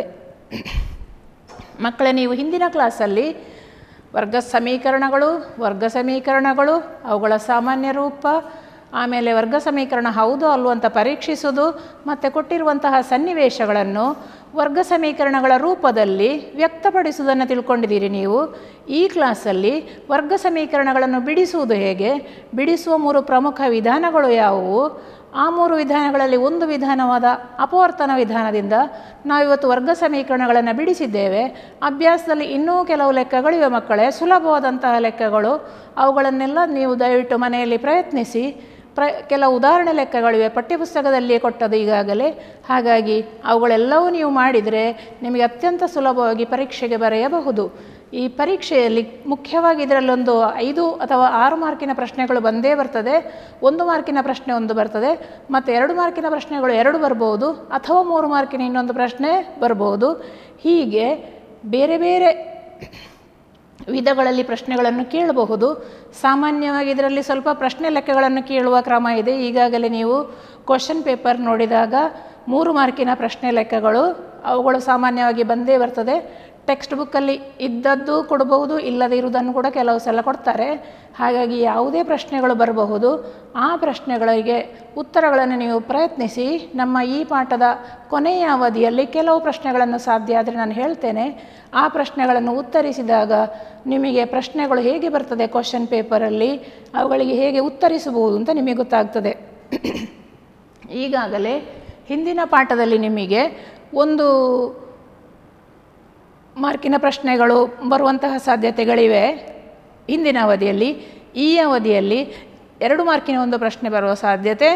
ಮಕ್ಕಳೇ ನೀವು ಹಿಂದಿನ ಕ್ಲಾಸಲ್ಲಿ ವರ್ಗ ಸಮೀಕರಣಗಳು ವರ್ಗ ಸಮೀಕರಣಗಳು ಅವುಗಳ ಸಾಮಾನ್ಯ ರೂಪ ಆಮೇಲೆ ವರ್ಗ ಸಮೀಕರಣ ಹೌದು ಅಲ್ವೋ ಅಂತ ಪರೀಕ್ಷಿಸುವುದು ಮತ್ತು ಕೊಟ್ಟಿರುವಂತಹ ಸನ್ನಿವೇಶಗಳನ್ನು ವರ್ಗ ಸಮೀಕರಣಗಳ ರೂಪದಲ್ಲಿ ವ್ಯಕ್ತಪಡಿಸುವುದನ್ನು ತಿಳ್ಕೊಂಡಿದ್ದೀರಿ ನೀವು ಈ ಕ್ಲಾಸಲ್ಲಿ ವರ್ಗ ಸಮೀಕರಣಗಳನ್ನು ಬಿಡಿಸುವುದು ಹೇಗೆ ಬಿಡಿಸುವ ಮೂರು ಪ್ರಮುಖ ವಿಧಾನಗಳು ಯಾವುವು ಆ ಮೂರು ವಿಧಾನಗಳಲ್ಲಿ ಒಂದು ವಿಧಾನವಾದ ಅಪವರ್ತನ ವಿಧಾನದಿಂದ ನಾವಿವತ್ತು ವರ್ಗ ಸಮೀಕರಣಗಳನ್ನು ಬಿಡಿಸಿದ್ದೇವೆ ಅಭ್ಯಾಸದಲ್ಲಿ ಇನ್ನೂ ಕೆಲವು ಲೆಕ್ಕಗಳಿವೆ ಮಕ್ಕಳೇ ಸುಲಭವಾದಂತಹ ಲೆಕ್ಕಗಳು ಅವುಗಳನ್ನೆಲ್ಲ ನೀವು ದಯವಿಟ್ಟು ಮನೆಯಲ್ಲಿ ಪ್ರಯತ್ನಿಸಿ ಪ್ರ ಕೆಲವು ಉದಾಹರಣೆ ಲೆಕ್ಕಗಳಿವೆ ಪಠ್ಯಪುಸ್ತಕದಲ್ಲಿಯೇ ಕೊಟ್ಟದು ಈಗಾಗಲೇ ಹಾಗಾಗಿ ಅವುಗಳೆಲ್ಲವೂ ನೀವು ಮಾಡಿದರೆ ನಿಮಗೆ ಅತ್ಯಂತ ಸುಲಭವಾಗಿ ಪರೀಕ್ಷೆಗೆ ಬರೆಯಬಹುದು ಈ ಪರೀಕ್ಷೆಯಲ್ಲಿ ಮುಖ್ಯವಾಗಿ ಇದರಲ್ಲೊಂದು ಐದು ಅಥವಾ ಆರು ಮಾರ್ಕಿನ ಪ್ರಶ್ನೆಗಳು ಬಂದೇ ಬರ್ತದೆ ಒಂದು ಮಾರ್ಕಿನ ಪ್ರಶ್ನೆ ಒಂದು ಬರ್ತದೆ ಮತ್ತು ಎರಡು ಮಾರ್ಕಿನ ಪ್ರಶ್ನೆಗಳು ಎರಡು ಬರ್ಬೋದು ಅಥವಾ ಮೂರು ಮಾರ್ಕಿನ ಇನ್ನೊಂದು ಪ್ರಶ್ನೆ ಬರ್ಬೋದು ಹೀಗೆ ಬೇರೆ ಬೇರೆ ವಿಧಗಳಲ್ಲಿ ಪ್ರಶ್ನೆಗಳನ್ನು ಕೇಳಬಹುದು ಸಾಮಾನ್ಯವಾಗಿ ಇದರಲ್ಲಿ ಸ್ವಲ್ಪ ಪ್ರಶ್ನೆ ಲೆಕ್ಕಗಳನ್ನು ಕೇಳುವ ಕ್ರಮ ಇದೆ ಈಗಾಗಲೇ ನೀವು ಕ್ವಶನ್ ಪೇಪರ್ ನೋಡಿದಾಗ ಮೂರು ಮಾರ್ಕಿನ ಪ್ರಶ್ನೆ ಲೆಕ್ಕಗಳು ಅವುಗಳು ಸಾಮಾನ್ಯವಾಗಿ ಬಂದೇ ಬರ್ತದೆ ಟೆಕ್ಸ್ಟ್ ಬುಕ್ಕಲ್ಲಿ ಇದ್ದದ್ದು ಕೊಡಬಹುದು ಇಲ್ಲದೇ ಇರುವುದನ್ನು ಕೂಡ ಕೆಲವು ಸಲ ಕೊಡ್ತಾರೆ ಹಾಗಾಗಿ ಯಾವುದೇ ಪ್ರಶ್ನೆಗಳು ಬರಬಹುದು ಆ ಪ್ರಶ್ನೆಗಳಿಗೆ ಉತ್ತರಗಳನ್ನು ನೀವು ಪ್ರಯತ್ನಿಸಿ ನಮ್ಮ ಈ ಪಾಠದ ಕೊನೆಯ ಅವಧಿಯಲ್ಲಿ ಕೆಲವು ಪ್ರಶ್ನೆಗಳನ್ನು ಸಾಧ್ಯ ಆದರೆ ನಾನು ಹೇಳ್ತೇನೆ ಆ ಪ್ರಶ್ನೆಗಳನ್ನು ಉತ್ತರಿಸಿದಾಗ ನಿಮಗೆ ಪ್ರಶ್ನೆಗಳು ಹೇಗೆ ಬರ್ತದೆ ಕ್ವಶನ್ ಪೇಪರಲ್ಲಿ ಅವುಗಳಿಗೆ ಹೇಗೆ ಉತ್ತರಿಸಬಹುದು ಅಂತ ನಿಮಗೆ ಗೊತ್ತಾಗ್ತದೆ ಈಗಾಗಲೇ ಹಿಂದಿನ ಪಾಠದಲ್ಲಿ ನಿಮಗೆ ಒಂದು ಮಾರ್ಕಿನ ಪ್ರಶ್ನೆಗಳು ಬರುವಂತಹ ಸಾಧ್ಯತೆಗಳಿವೆ ಹಿಂದಿನ ಅವಧಿಯಲ್ಲಿ ಈ ಅವಧಿಯಲ್ಲಿ ಎರಡು ಮಾರ್ಕಿನ ಒಂದು ಪ್ರಶ್ನೆ ಬರುವ ಸಾಧ್ಯತೆ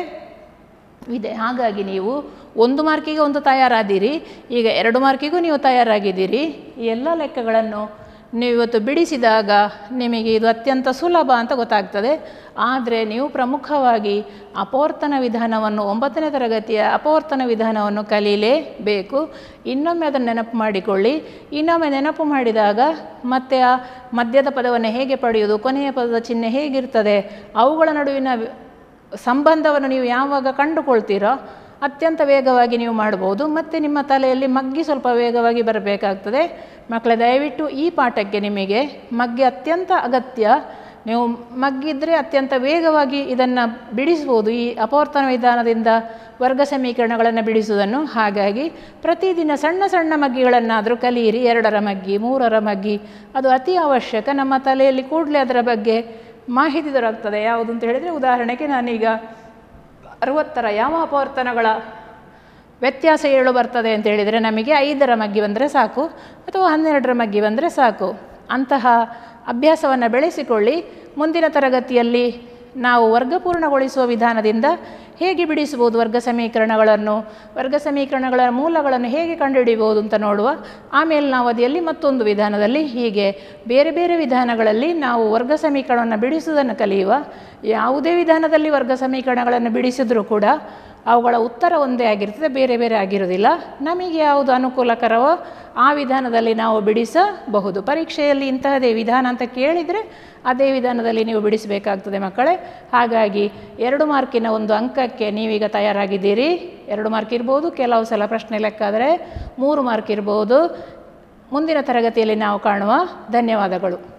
ಇದೆ ಹಾಗಾಗಿ ನೀವು ಒಂದು ಮಾರ್ಕಿಗೆ ಒಂದು ತಯಾರಾದಿರಿ ಈಗ ಎರಡು ಮಾರ್ಕಿಗೂ ನೀವು ತಯಾರಾಗಿದ್ದೀರಿ ಈ ಎಲ್ಲ ಲೆಕ್ಕಗಳನ್ನು ನೀವು ಇವತ್ತು ಬಿಡಿಸಿದಾಗ ನಿಮಗೆ ಇದು ಅತ್ಯಂತ ಸುಲಭ ಅಂತ ಗೊತ್ತಾಗ್ತದೆ ಆದರೆ ನೀವು ಪ್ರಮುಖವಾಗಿ ಅಪವರ್ತನ ವಿಧಾನವನ್ನು ಒಂಬತ್ತನೇ ತರಗತಿಯ ಅಪವರ್ತನ ವಿಧಾನವನ್ನು ಕಲೀಲೇಬೇಕು ಇನ್ನೊಮ್ಮೆ ಅದನ್ನು ನೆನಪು ಮಾಡಿಕೊಳ್ಳಿ ಇನ್ನೊಮ್ಮೆ ನೆನಪು ಮಾಡಿದಾಗ ಮತ್ತೆ ಆ ಮಧ್ಯದ ಪದವನ್ನು ಹೇಗೆ ಪಡೆಯುವುದು ಕೊನೆಯ ಪದದ ಚಿಹ್ನೆ ಹೇಗಿರ್ತದೆ ಅವುಗಳ ನಡುವಿನ ಸಂಬಂಧವನ್ನು ನೀವು ಯಾವಾಗ ಕಂಡುಕೊಳ್ತೀರೋ ಅತ್ಯಂತ ವೇಗವಾಗಿ ನೀವು ಮಾಡ್ಬೋದು ಮತ್ತು ನಿಮ್ಮ ತಲೆಯಲ್ಲಿ ಮಗ್ಗಿ ಸ್ವಲ್ಪ ವೇಗವಾಗಿ ಬರಬೇಕಾಗ್ತದೆ ಮಕ್ಕಳೇ ದಯವಿಟ್ಟು ಈ ಪಾಠಕ್ಕೆ ನಿಮಗೆ ಮಗ್ಗಿ ಅತ್ಯಂತ ಅಗತ್ಯ ನೀವು ಮಗ್ಗಿದ್ರೆ ಅತ್ಯಂತ ವೇಗವಾಗಿ ಇದನ್ನು ಬಿಡಿಸ್ಬೋದು ಈ ಅಪವರ್ತನ ವಿಧಾನದಿಂದ ವರ್ಗ ಸಮೀಕರಣಗಳನ್ನು ಬಿಡಿಸುವುದನ್ನು ಹಾಗಾಗಿ ಪ್ರತಿದಿನ ಸಣ್ಣ ಸಣ್ಣ ಮಗ್ಗಿಗಳನ್ನಾದರೂ ಕಲಿಯಿರಿ ಎರಡರ ಮಗ್ಗಿ ಮೂರರ ಮಗ್ಗಿ ಅದು ಅತಿ ಅವಶ್ಯಕ ನಮ್ಮ ತಲೆಯಲ್ಲಿ ಕೂಡಲೇ ಅದರ ಬಗ್ಗೆ ಮಾಹಿತಿ ದೊರಕ್ತದೆ ಯಾವುದು ಅಂತ ಹೇಳಿದರೆ ಉದಾಹರಣೆಗೆ ನಾನೀಗ ಅರವತ್ತರ ಯಾವ ಅಪವರ್ತನಗಳ ವ್ಯತ್ಯಾಸ ಏಳು ಬರ್ತದೆ ಅಂತ ಹೇಳಿದರೆ ನಮಗೆ ಐದರ ಮಗ್ಗಿ ಬಂದರೆ ಸಾಕು ಅಥವಾ ಹನ್ನೆರಡರ ಮಗ್ಗಿ ಬಂದರೆ ಸಾಕು ಅಂತಹ ಅಭ್ಯಾಸವನ್ನು ಬೆಳೆಸಿಕೊಳ್ಳಿ ಮುಂದಿನ ತರಗತಿಯಲ್ಲಿ ನಾವು ವರ್ಗಪೂರ್ಣಗೊಳಿಸುವ ವಿಧಾನದಿಂದ ಹೇಗೆ ಬಿಡಿಸಬಹುದು ವರ್ಗ ಸಮೀಕರಣಗಳನ್ನು ವರ್ಗ ಸಮೀಕರಣಗಳ ಮೂಲಗಳನ್ನು ಹೇಗೆ ಕಂಡುಹಿಡಿಯಬಹುದು ಅಂತ ನೋಡುವ ಆಮೇಲಿನ ಅವಧಿಯಲ್ಲಿ ಮತ್ತೊಂದು ವಿಧಾನದಲ್ಲಿ ಹೀಗೆ ಬೇರೆ ಬೇರೆ ವಿಧಾನಗಳಲ್ಲಿ ನಾವು ವರ್ಗ ಸಮೀಕರಣವನ್ನು ಬಿಡಿಸುವುದನ್ನು ಕಲಿಯುವ ಯಾವುದೇ ವಿಧಾನದಲ್ಲಿ ವರ್ಗ ಸಮೀಕರಣಗಳನ್ನು ಬಿಡಿಸಿದರೂ ಕೂಡ ಅವುಗಳ ಉತ್ತರ ಒಂದೇ ಆಗಿರ್ತದೆ ಬೇರೆ ಬೇರೆ ಆಗಿರೋದಿಲ್ಲ ನಮಗೆ ಯಾವುದು ಅನುಕೂಲಕರವೋ ಆ ವಿಧಾನದಲ್ಲಿ ನಾವು ಬಿಡಿಸಬಹುದು ಪರೀಕ್ಷೆಯಲ್ಲಿ ಇಂತಹದೇ ವಿಧಾನ ಅಂತ ಕೇಳಿದರೆ ಅದೇ ವಿಧಾನದಲ್ಲಿ ನೀವು ಬಿಡಿಸಬೇಕಾಗ್ತದೆ ಮಕ್ಕಳೇ ಹಾಗಾಗಿ ಎರಡು ಮಾರ್ಕಿನ ಒಂದು ಅಂಕಕ್ಕೆ ನೀವೀಗ ತಯಾರಾಗಿದ್ದೀರಿ ಎರಡು ಮಾರ್ಕ್ ಇರ್ಬೋದು ಕೆಲವು ಸಲ ಪ್ರಶ್ನೆ ಲೆಕ್ಕಾದರೆ ಮೂರು ಮಾರ್ಕ್ ಇರ್ಬೋದು ಮುಂದಿನ ತರಗತಿಯಲ್ಲಿ ನಾವು ಕಾಣುವ ಧನ್ಯವಾದಗಳು